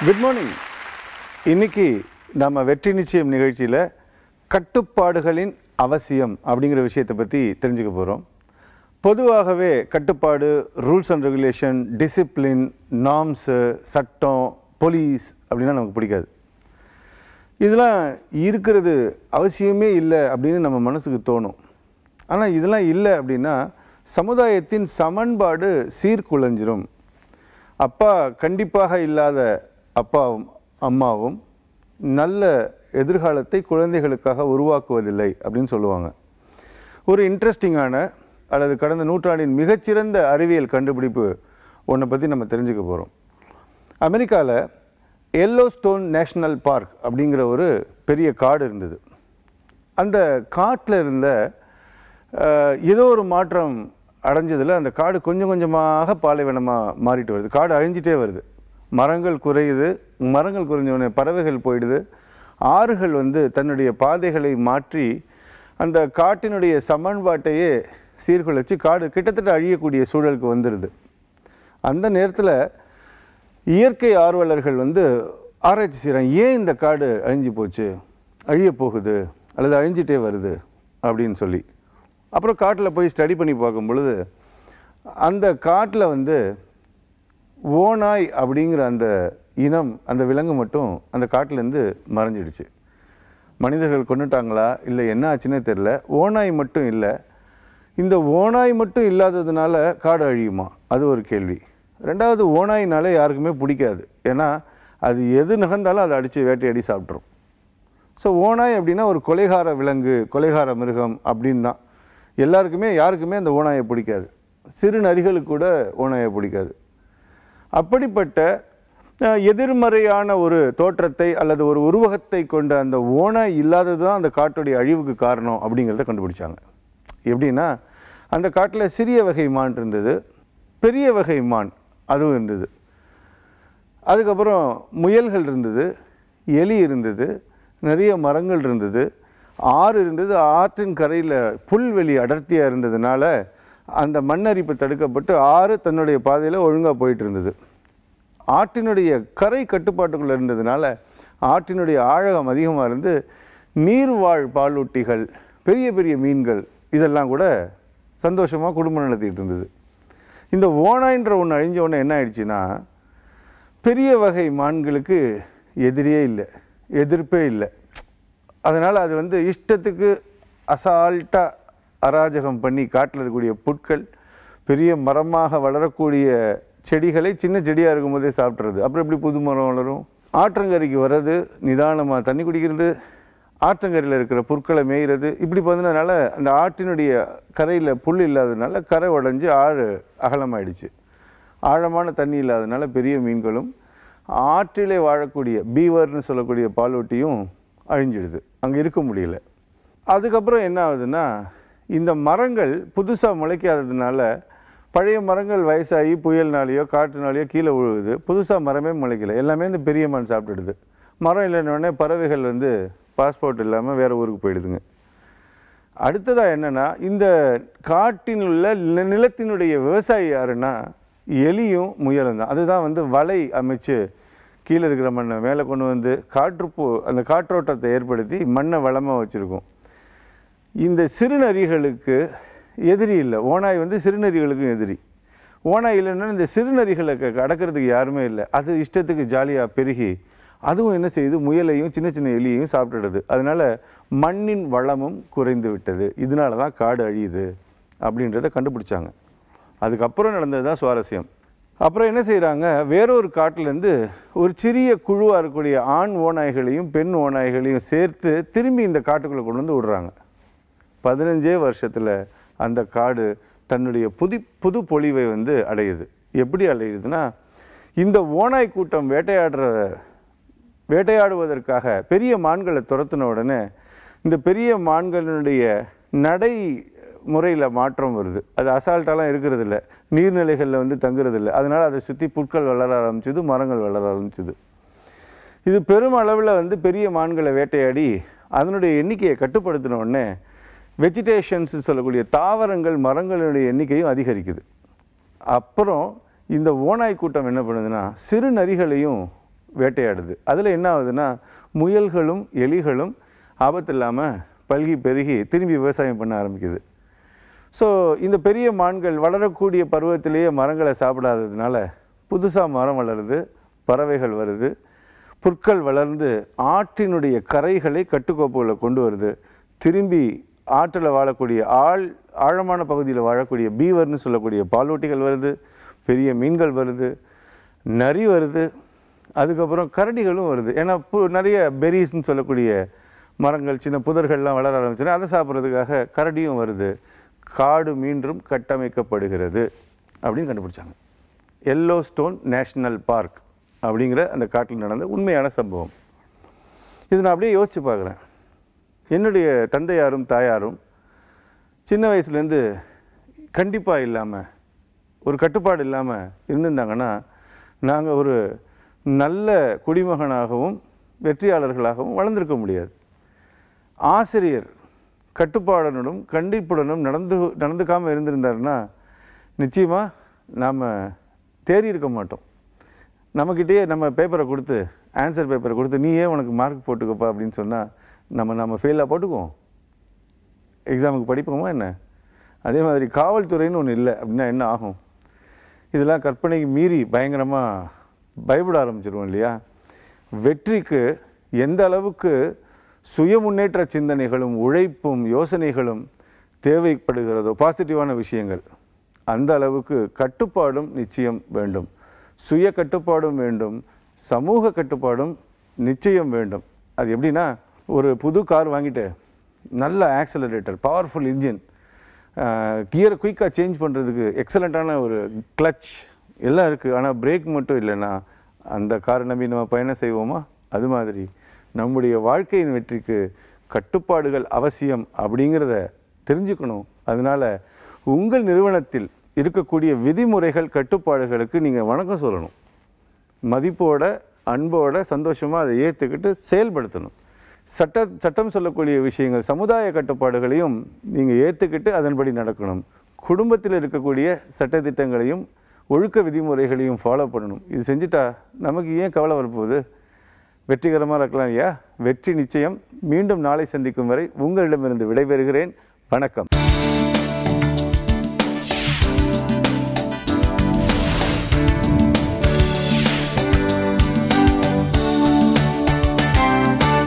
good morning இன்னைக்கு நம்ம வெற்றி நிச்சயம் நிகழ்ச்சியில் கட்டுப்பாடுகளின் அவசியம் அப்படிங்கிற விஷயத்தை பற்றி தெரிஞ்சுக்க போகிறோம் பொதுவாகவே கட்டுப்பாடு rules and regulation discipline norms சட்டம் போலீஸ் அப்படின்னா நமக்கு பிடிக்காது இதெல்லாம் இருக்கிறது அவசியமே இல்லை அப்படின்னு நம்ம மனசுக்கு தோணும் ஆனால் இதெல்லாம் இல்லை அப்படின்னா சமுதாயத்தின் சமன்பாடு சீர்குலைஞ்சிரும் அப்பா கண்டிப்பாக இல்லாத அப்பாவும் அம்மாவும் நல்ல எதிர்காலத்தை குழந்தைகளுக்காக உருவாக்குவதில்லை அப்படின்னு சொல்லுவாங்க ஒரு இன்ட்ரெஸ்டிங்கான அல்லது கடந்த நூற்றாண்டின் மிகச்சிறந்த அறிவியல் கண்டுபிடிப்பு ஒன்றை பற்றி நம்ம தெரிஞ்சுக்க போகிறோம் அமெரிக்காவில் எல்லோ ஸ்டோன் நேஷ்னல் பார்க் அப்படிங்கிற ஒரு பெரிய காடு இருந்தது அந்த காட்டில் இருந்த அஹ், ஏதோ ஒரு மாற்றம் அடைஞ்சதில் அந்த காடு கொஞ்சம் கொஞ்சமாக பாலைவனமாக மாறிட்டு வருது காடு அழிஞ்சிட்டே வருது மரங்கள் குறையுது மரங்கள் குறைஞ்ச உடனே பறவைகள் போயிடுது ஆறுகள் வந்து தன்னுடைய பாதைகளை மாற்றி அந்த காட்டினுடைய சமன்பாட்டையே சீர்குலைச்சு காடு கிட்டத்தட்ட அழியக்கூடிய சூழலுக்கு வந்துடுது அந்த நேரத்தில் இயற்கை ஆர்வலர்கள் வந்து ஆராய்ச்சி செய்கிறாங்க ஏன் இந்த காடு அழிஞ்சு போச்சு அழிய போகுது அல்லது அழிஞ்சிட்டே வருது அப்படின்னு சொல்லி அப்புறம் காட்டில் போய் ஸ்டடி பண்ணி பார்க்கும் பொழுது அந்த காட்டில் வந்து ஓநாய் அப்படிங்கிற அந்த இனம் அந்த விலங்கு மட்டும் அந்த காட்டிலேருந்து மறைஞ்சிடுச்சு மனிதர்கள் கொண்டுட்டாங்களா இல்லை என்ன ஆச்சுன்னே தெரில ஓநாய் மட்டும் இல்லை இந்த ஓநாய் மட்டும் இல்லாததுனால காடு அழியுமா அது ஒரு கேள்வி ரெண்டாவது ஓநாயினாலே யாருக்குமே பிடிக்காது ஏன்னா அது எது நகர்ந்தாலும் அதை அடித்து வேட்டையாடி சாப்பிட்ரும் ஸோ ஓநாய் அப்படின்னா ஒரு கொலைகார விலங்கு கொலைகார மிருகம் அப்படின்னு தான் எல்லாருக்குமே யாருக்குமே அந்த ஓநாயை பிடிக்காது சிறு நரிகளுக்கு கூட ஓநாயை பிடிக்காது அப்படிப்பட்ட அஹ், எதிர்மறையான ஒரு தோற்றத்தை அல்லது ஒரு உருவகத்தை கொண்ட அந்த ஓநாய் இல்லாதது தான் அந்த காட்டுடைய அழிவுக்கு காரணம் அப்படிங்கிறத கண்டுபிடிச்சாங்க எப்படின்னா அந்த காட்டில் சிறிய வகை மான் இருந்தது பெரிய வகை மான் அதுவும் இருந்தது அதுக்கப்புறம் முயல்கள் இருந்தது எலி இருந்தது நிறைய மரங்கள் இருந்தது ஆறு இருந்தது ஆற்றின் கரையில் புல்வெளி அடர்த்தியாக இருந்ததுனால அந்த மண்ணரிப்பு தடுக்கப்பட்டு ஆறு தன்னுடைய பாதையில் ஒழுங்காக போயிட்டு இருந்தது ஆற்றினுடைய கரை கட்டுப்பாட்டுக்குள்ளே இருந்ததுனால ஆற்றினுடைய ஆழகம் அதிகமாக இருந்து நீர்வாழ் பாலூட்டிகள் பெரிய பெரிய மீன்கள் இதெல்லாம் கூட சந்தோஷமாக குடும்பம் நடத்திட்டு இருந்தது இந்த ஓனாயின்ற ஒன்று அழிஞ்ச உடனே என்ன ஆயிடுச்சுன்னா பெரிய வகை மான்களுக்கு எதிரியே இல்லை எதிர்ப்பே இல்லை அதனால் அது வந்து இஷ்டத்துக்கு அசால்ட்டாக அராஜகம் பண்ணி காட்டில் இருக்கக்கூடிய புட்கள் பெரிய மரமாக வளரக்கூடிய செடிகளை சின்ன செடியாக இருக்கும்போதே சாப்பிட்றது அப்புறம் எப்படி புது மரம் வளரும் ஆற்றங்கரைக்கு வர்றது நிதானமாக தண்ணி குடிக்கிறது ஆற்றங்கரையில் இருக்கிற புற்களை மேய்கிறது இப்படி பண்ணதுனால அந்த ஆற்றினுடைய கரையில் புல் இல்லாததுனால கரை உடஞ்சி ஆறு அகலமாயிடுச்சு ஆழமான தண்ணி இல்லாததுனால பெரிய மீன்களும் ஆற்றிலே வாழக்கூடிய பீவர்னு சொல்லக்கூடிய பாலூட்டியும் அழிஞ்சிடுது அங்கே இருக்க முடியல அதுக்கப்புறம் என்ன ஆகுதுன்னா இந்த மரங்கள் புதுசாக முளைக்காததுனால பழைய மரங்கள் வயசாகி புயல்னாலேயோ காற்றுனாலேயோ கீழே விழுகுது புதுசாக மரமே முளைக்கல எல்லாமே இந்த பெரிய மண் சாப்பிட்டுடுது மரம் இல்லைன்னொடனே பறவைகள் வந்து பாஸ்போர்ட் இல்லாமல் வேறு ஊருக்கு போயிடுதுங்க அடுத்ததாக என்னன்னா இந்த காட்டில் உள்ள நில- நிலத்தினுடைய விவசாயி யாருன்னா எலியும் முயலும் தான் அதுதான் வந்து வலை அமைச்சு கீழே இருக்கிற மண்ணை மேலே கொண்டு வந்து காற்றுப்போ அந்த காற்றோட்டத்தை ஏற்படுத்தி மண்ணை வளமாக வச்சுருக்கும் இந்த சிறுநரிகளுக்கு எதிரி இல்லை ஓநாய் வந்து சிறுநரிகளுக்கும் எதிரி ஓநாய் இல்லைன்னா இந்த சிறுநரிகளை க- அடக்கிறதுக்கு யாருமே இல்லை அது இஷ்டத்துக்கு ஜாலியாக பெருகி அதுவும் என்ன செய்யுது முயலையும் சின்ன சின்ன எலியையும் சாப்பிட்டுடுது அதனால மண்ணின் வளமும் குறைந்து விட்டது இதனால தான் காடு அழியுது அப்படின்றத கண்டுபிடிச்சாங்க அதுக்கப்புறம் நடந்தது தான் சுவாரஸ்யம் அப்புறம் என்ன செய்கிறாங்க வேறொரு காட்டிலேருந்து ஒரு சிறிய குழுவாக இருக்கக்கூடிய ஆண் ஓநாய்களையும் பெண் ஓநாய்களையும் சேர்த்து திரும்பி இந்த காட்டுக்குள்ளே கொண்டு வந்து விடுறாங்க பதினஞ்சே வருஷத்தில் அந்த காடு தன்னுடைய புது புது பொலிவை வந்து அடையுது எப்படி அடையுதுன்னா இந்த ஓநாய் கூட்டம் வேட்டையாடுற வேட்டையாடுவதற்காக பெரிய மான்களை துரத்தின உடனே இந்த பெரிய மான்களினுடைய நடை முறையில் மாற்றம் வருது அது அசால்ட்டாலாம் இருக்கிறது இல்லை நீர்நிலைகளில் வந்து தங்குறது இல்லை அதனால் அதை சுற்றி புற்கள் வளர ஆரம்பிச்சுது மரங்கள் வளர ஆரம்பிச்சுது இது பெரும் அளவில் வந்து பெரிய மான்களை வேட்டையாடி அதனுடைய எண்ணிக்கையை கட்டுப்படுத்தின உடனே வெஜிடேஷன்ஸ் சொல்லக்கூடிய தாவரங்கள் மரங்களுடைய எண்ணிக்கையும் அதிகரிக்குது அப்புறம் இந்த ஓநாய் கூட்டம் என்ன பண்ணுதுன்னா சிறு நரிகளையும் வேட்டையாடுது அதில் என்ன ஆகுதுன்னா முயல்களும் எலிகளும் ஆபத்து இல்லாமல் பல்கி பெருகி திரும்பி விவசாயம் பண்ண ஆரம்பிக்குது ஸோ இந்த பெரிய மான்கள் வளரக்கூடிய பருவத்திலேயே மரங்களை சாப்பிடாததுனால புதுசாக மரம் வளருது பறவைகள் வருது புற்கள் வளர்ந்து ஆற்றினுடைய கரைகளை கட்டுக்கோப்புகளை கொண்டு வருது திரும்பி ஆற்றில் வாழக்கூடிய ஆழ் ஆழமான பகுதியில் வாழக்கூடிய பீவர்னு சொல்லக்கூடிய பாலூட்டிகள் வருது பெரிய மீன்கள் வருது நரி வருது அதுக்கப்புறம் கரடிகளும் வருது ஏன்னா பு நிறைய பெரிஸ்ன்னு சொல்லக்கூடிய மரங்கள் சின்ன புதர்கள்லாம் வளர ஆரம்பிச்சுன்னா அதை சாப்பிட்றதுக்காக கரடியும் வருது காடு மீண்டும் கட்டமைக்கப்படுகிறது அப்படின்னு கண்டுபிடிச்சாங்க எல்லோ ஸ்டோன் நேஷ்னல் பார்க் அப்படிங்கிற அந்த காட்டில் நடந்த உண்மையான சம்பவம் இது நான் அப்படியே யோசித்து பார்க்குறேன் என்னுடைய தந்தையாரும் தாயாரும் சின்ன வயசுலேருந்து கண்டிப்பாக இல்லாமல் ஒரு கட்டுப்பாடு இல்லாமல் இருந்திருந்தாங்கன்னா நாங்கள் ஒரு நல்ல குடிமகனாகவும் வெற்றியாளர்களாகவும் வளர்ந்திருக்க முடியாது ஆசிரியர் கட்டுப்பாடுடனும் கண்டிப்புடனும் நடந்து நடந்துக்காமல் இருந்திருந்தாருன்னா நிச்சயமாக நாம் தேறி இருக்க மாட்டோம் நம்மக்கிட்டேயே நம்ம பேப்பரை கொடுத்து ஆன்சர் பேப்பரை கொடுத்து நீயே உனக்கு மார்க் போட்டுக்கப்பா அப்படின்னு சொன்னால் நம்ம நம்ம ஃபெயிலாக போட்டுக்குவோம் எக்ஸாமுக்கு படிப்போமா என்ன அதே மாதிரி காவல்துறைன்னு ஒன்று இல்லை அப்படின்னா என்ன ஆகும் இதெல்லாம் கற்பனைக்கு மீறி பயங்கரமாக பயப்பட ஆரம்பிச்சிருவோம் இல்லையா வெற்றிக்கு எந்த அளவுக்கு சுய முன்னேற்ற சிந்தனைகளும் உழைப்பும் யோசனைகளும் தேவைப்படுகிறதோ பாசிட்டிவான விஷயங்கள் அந்த அளவுக்கு கட்டுப்பாடும் நிச்சயம் வேண்டும் சுய கட்டுப்பாடும் வேண்டும் சமூக கட்டுப்பாடும் நிச்சயம் வேண்டும் அது எப்படின்னா ஒரு புது கார் வாங்கிட்டு நல்ல ஆக்சலரேட்டர் பவர்ஃபுல் இன்ஜின் கியரை குயிக்காக சேஞ்ச் பண்ணுறதுக்கு எக்ஸலண்ட்டான ஒரு கிளச் எல்லாம் இருக்குது ஆனால் பிரேக் மட்டும் இல்லைன்னா அந்த காரை நம்பி நம்ம பயணம் செய்வோமா அது மாதிரி நம்முடைய வாழ்க்கையின் வெற்றிக்கு கட்டுப்பாடுகள் அவசியம் அப்படிங்கிறத தெரிஞ்சுக்கணும் அதனால உங்கள் நிறுவனத்தில் இருக்கக்கூடிய விதிமுறைகள் கட்டுப்பாடுகளுக்கு நீங்கள் வணக்கம் சொல்லணும் மதிப்போட அன்போட சந்தோஷமாக அதை ஏற்றுக்கிட்டு செயல்படுத்தணும் சட்ட சட்டம் சொல்லக்கூடிய விஷயங்கள் சமுதாய கட்டுப்பாடுகளையும் நீங்கள் ஏற்றுக்கிட்டு அதன்படி நடக்கணும் குடும்பத்தில் இருக்கக்கூடிய சட்டத்திட்டங்களையும் ஒழுக்க விதிமுறைகளையும் ஃபாலோ பண்ணணும் இது செஞ்சுட்டா நமக்கு ஏன் கவலை வரப்போகுது வெற்றிகரமாக இருக்கலாம் ஐயா வெற்றி நிச்சயம் மீண்டும் நாளை சந்திக்கும் வரை உங்களிடமிருந்து விடைபெறுகிறேன் வணக்கம்